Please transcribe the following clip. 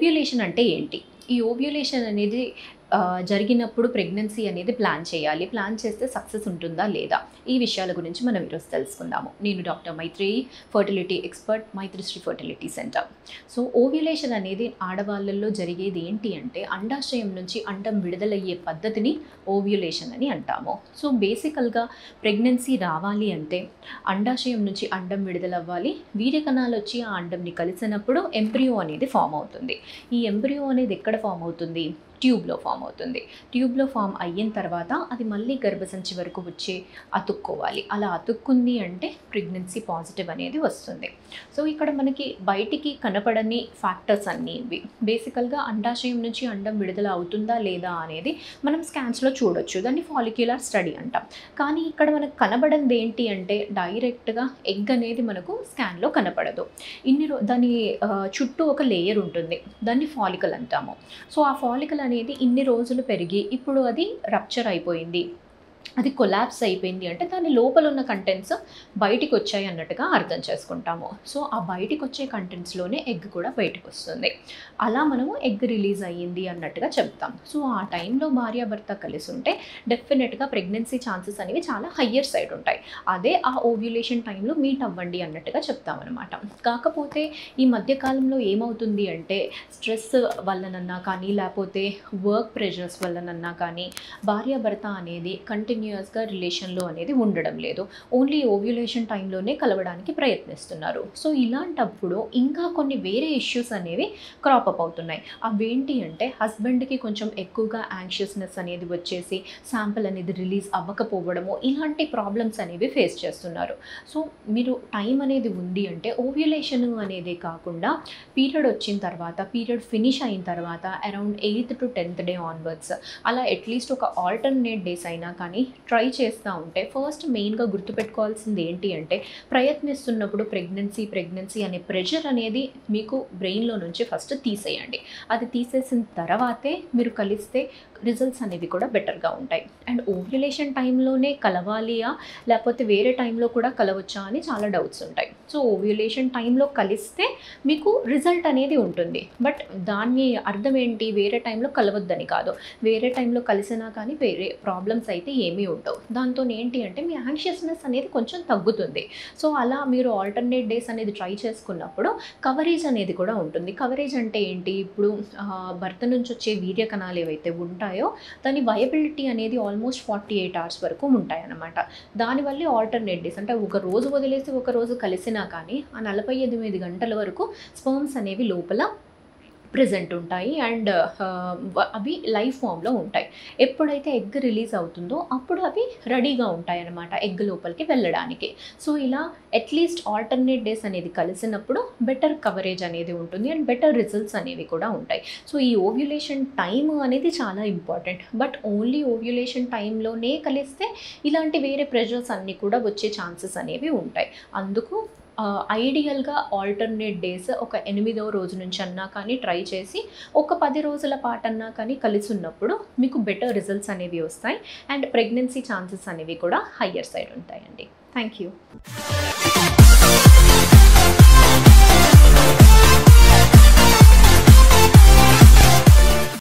ovulation అంటే ఏంటి ఈ ఓవ్యులేషన్ అనేది ఆ, జరిగినప్పుడు ప్రెగ్నెన్సీ అనేది ప్లాన్ చేయాలి ప్లాన్ చేస్తే సక్సెస్ ఉంటుందా లేదా ఈ విషయాల గురించి మనం ఈరోజు తెలుసుకుందాము నేను doctor Maitri fertility expert Maitrishri fertility centre so ovulation అనేది ఆడవాళ్ళల్లో జరిగేది ఏంటి అంటే అండాశయం నుంచి అండం విడుదలయ్యే పద్ధతిని ఓవ్యులేషన్ అని అంటాము సో బేసికల్గా ప్రెగ్నెన్సీ రావాలి అంటే అండాశయం నుంచి అండం విడుదలవ్వాలి వీర్యకణాలు వచ్చి ఆ అండంని కలిసినప్పుడు ఎంబ్రియో అనేది ఫామ్ అవుతుంది ఈ ఎంబ్రియో అనేది ఎక్కడ ఫామ్ అవుతుంది ట్యూబ్లో ఫామ్ అవుతుంది ట్యూబ్లో ఫామ్ అయిన తర్వాత అది మళ్ళీ గర్భసంచి వరకు వచ్చి అతుక్కోవాలి అలా అతుక్కుంది అంటే ప్రెగ్నెన్సీ పాజిటివ్ అనేది వస్తుంది సో ఇక్కడ మనకి బయటికి కనపడని ఫ్యాక్టర్స్ అన్నీ ఇవి బేసికల్గా అండాశయం నుంచి అండం విడుదల అవుతుందా లేదా అనేది మనం స్కాన్స్లో చూడొచ్చు దాన్ని ఫాలిక్యులర్ స్టడీ అంటాం కానీ ఇక్కడ మనకు కనబడింది ఏంటి అంటే డైరెక్ట్గా ఎగ్ అనేది మనకు స్కాన్లో కనపడదు ఇన్ని రో దాని ఆ, చుట్టూ ఒక లేయర్ ఉంటుంది దాన్ని ఫాలికల్ అంటాము సో ఆ ఫాలికల్ అనేది ఇన్ని రోజులు పెరిగి ఇప్పుడు అది రప్చర్ అయిపోయింది అది కొలాప్స్ అయిపోయింది అంటే దాని లోపల ఉన్న కంటెంట్స్ బయటికి వచ్చాయి అన్నట్టుగా అర్థం చేసుకుంటాము సో ఆ బయటికి వచ్చే కంటెంట్స్లోనే ఎగ్ కూడా బయటకు వస్తుంది అలా మనము ఎగ్ రిలీజ్ అయ్యింది అన్నట్టుగా చెప్తాం సో ఆ టైంలో భార్యాభర్త కలిసి ఉంటే డెఫినెట్గా ప్రెగ్నెన్సీ ఛాన్సెస్ అనేవి చాలా హయ్యర్ సైడ్ ఉంటాయి అదే ఆ ఓవ్యులేషన్ టైంలో మీట్ అవ్వండి అన్నట్టుగా చెప్తామన్నమాట కాకపోతే ఈ మధ్యకాలంలో ఏమవుతుంది అంటే స్ట్రెస్ వల్లనన్నా కానీ లేకపోతే వర్క్ ప్రెషర్స్ వల్లనన్నా కానీ భార్యాభర్త అనేది కంటిన్యూస్గా రిలేషన్లో అనేది ఉండడం లేదు ఓన్లీ ఓవ్యులేషన్ టైంలోనే కలవడానికి ప్రయత్నిస్తున్నారు సో ఇలాంటప్పుడు ఇంకా కొన్ని వేరే ఇష్యూస్ అనేవి క్రాప్ అప్ అవుతున్నాయి అవేంటి అంటే హస్బెండ్కి కొంచెం ఎక్కువగా యాంగ్షియస్నెస్ అనేది వచ్చేసి శాంపుల్ అనేది రిలీజ్ అవ్వకపోవడము ఇలాంటి ప్రాబ్లమ్స్ అనేవి ఫేస్ చేస్తున్నారు సో మీరు టైం అనేది ఉంది అంటే ఓవ్యులేషన్ అనేది కాకుండా పీరియడ్ వచ్చిన తర్వాత పీరియడ్ ఫినిష్ అయిన తర్వాత around eighth to tenth day onwards అలా అట్లీస్ట్ ఒక ఆల్టర్నేట్ డేస్ అయినా కానీ ట్రై చేస్తూ ఉంటే ఫస్ట్ మెయిన్గా గుర్తుపెట్టుకోవాల్సింది ఏంటి అంటే ప్రయత్నిస్తున్నప్పుడు ప్రెగ్నెన్సీ ప్రెగ్నెన్సీ అనే ప్రెషర్ అనేది మీకు బ్రెయిన్లో నుంచి ఫస్ట్ తీసేయండి అది తీసేసిన తర్వాతే మీరు కలిస్తే రిజల్ట్స్ అనేవి కూడా బెటర్గా ఉంటాయి అండ్ ఓవ్యులేషన్ టైంలోనే కలవాలియా లేకపోతే వేరే టైంలో కూడా కలవచ్చా అని చాలా డౌట్స్ ఉంటాయి సో ఓవ్యులేషన్ టైంలో కలిస్తే మీకు రిజల్ట్ అనేది ఉంటుంది బట్ దాన్ని అర్థం ఏంటి వేరే టైంలో కలవద్దని కాదు వేరే టైంలో కలిసినా కానీ వేరే ప్రాబ్లమ్స్ అయితే ఏమీ ఉండవు దాంతో ఏంటి అంటే మీ యాంగ్షియస్నెస్ అనేది కొంచెం తగ్గుతుంది సో అలా మీరు ఆల్టర్నేట్ డేస్ అనేది ట్రై చేసుకున్నప్పుడు కవరేజ్ అనేది కూడా ఉంటుంది కవరేజ్ అంటే ఏంటి ఇప్పుడు ఆ, భర్త నుంచి వచ్చే వీర్య కణాలు ఏవైతే ఉంటాయో దాని వయబిలిటీ అనేది ఆల్మోస్ట్ ఫార్టీ ఎయిట్ అవర్స్ వరకు ఉంటాయి అన్నమాట దానివల్లే ఆల్టర్నేట్ డేస్ అంటే ఒక రోజు వదిలేసి ఒక రోజు కలిసినా కానీ ఆ నలభై ఎనిమిది గంటల వరకు స్పర్మ్స్ అనేవి లోపల ప్రజెంట్ ఉంటాయి అండ్ అవి లైఫ్ ఫామ్లో ఉంటాయి ఎప్పుడైతే ఎగ్ రిలీజ్ అవుతుందో అప్పుడు అవి రెడీగా ఉంటాయి అన్నమాట ఎగ్ లోపలికి వెళ్ళడానికి సో ఇలా అట్లీస్ట్ ఆల్టర్నేట్ డేస్ అనేది కలిసినప్పుడు బెటర్ కవరేజ్ అనేది ఉంటుంది అండ్ బెటర్ రిజల్ట్స్ అనేవి కూడా ఉంటాయి సో ఈ ఓవ్యులేషన్ టైం అనేది చాలా ఇంపార్టెంట్ బట్ ఓన్లీ ఓవ్యులేషన్ టైంలోనే కలిస్తే ఇలాంటి వేరే ప్రెషర్స్ అన్నీ కూడా వచ్చే ఛాన్సెస్ అనేవి ఉంటాయి అందుకు ఐడియల్గా ఆల్టర్నేట్ డేస్ ఒక ఎనిమిదవ రోజు నుంచి అన్నా కానీ ట్రై చేసి ఒక పది రోజుల పాటన్నా కానీ కలిసి ఉన్నప్పుడు మీకు బెటర్ రిజల్ట్స్ అనేవి వస్తాయి అండ్ ప్రెగ్నెన్సీ ఛాన్సెస్ అనేవి కూడా హయ్యర్ సైడ్ ఉంటాయండి థ్యాంక్ యూ